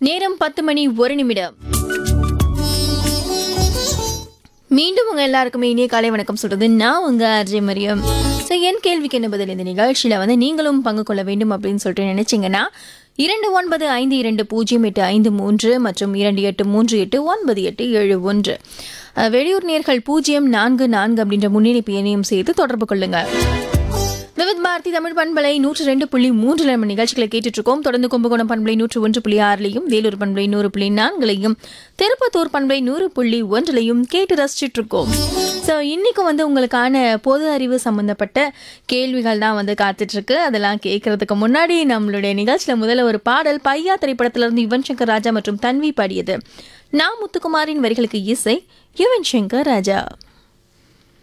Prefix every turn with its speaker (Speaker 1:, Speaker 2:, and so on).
Speaker 1: நேரம் பத்து மணி ஒரு நிமிடம் மீண்டும் உங்க எல்லாருக்குமே இனிய காலை வணக்கம் சொல்றது நான் உங்க அஜய் மரியம் ஸோ என் கேள்விக்கு என்ன பதில் இந்த நிகழ்ச்சியில வந்து நீங்களும் பங்கு கொள்ள வேண்டும் அப்படின்னு சொல்லிட்டு நினைச்சீங்கன்னா இரண்டு ஒன்பது ஐந்து இரண்டு பூஜ்ஜியம் எட்டு ஐந்து மூன்று மற்றும் இரண்டு எட்டு மூன்று எட்டு ஒன்பது எட்டு ஏழு ஒன்று அஹ், வெளியூர் நேர்கள் பூஜ்ஜியம் நான்கு நான்கு அப்படின்ற முன்னிணைப்பு எண்ணையும் சேர்த்து தொடர்பு கொள்ளுங்க விவித் பாரதி தமிழ் பண்பலை நூற்று ரெண்டு புள்ளி மூன்றுல நம்ம நிகழ்ச்சிகளை கேட்டுட்டு இருக்கோம் தொடர்ந்து கும்பகோணம் பண்பலை நூற்று ஒன்று புள்ளி ஆறுலையும் வேலூர் பண்பலை நூறு புள்ளி நான்குலையும் திருப்பத்தூர் பண்பலை நூறு புள்ளி ஒன்றுலையும் கேட்டு ரசிச்சுட்டு இருக்கோம் ஸோ இன்னைக்கு வந்து உங்களுக்கான பொது அறிவு சம்பந்தப்பட்ட கேள்விகள் தான் வந்து காத்துட்டு இருக்கு அதெல்லாம் கேட்கறதுக்கு முன்னாடி நம்மளுடைய நிகழ்ச்சியில முதல்ல ஒரு பாடல் பையா திரைப்படத்துல இருந்து யுவன் சங்கர் ராஜா மற்றும் தன்வி பாடியது நான் முத்துக்குமாரின் வரிகளுக்கு இசை யுவன் சங்கர் ராஜா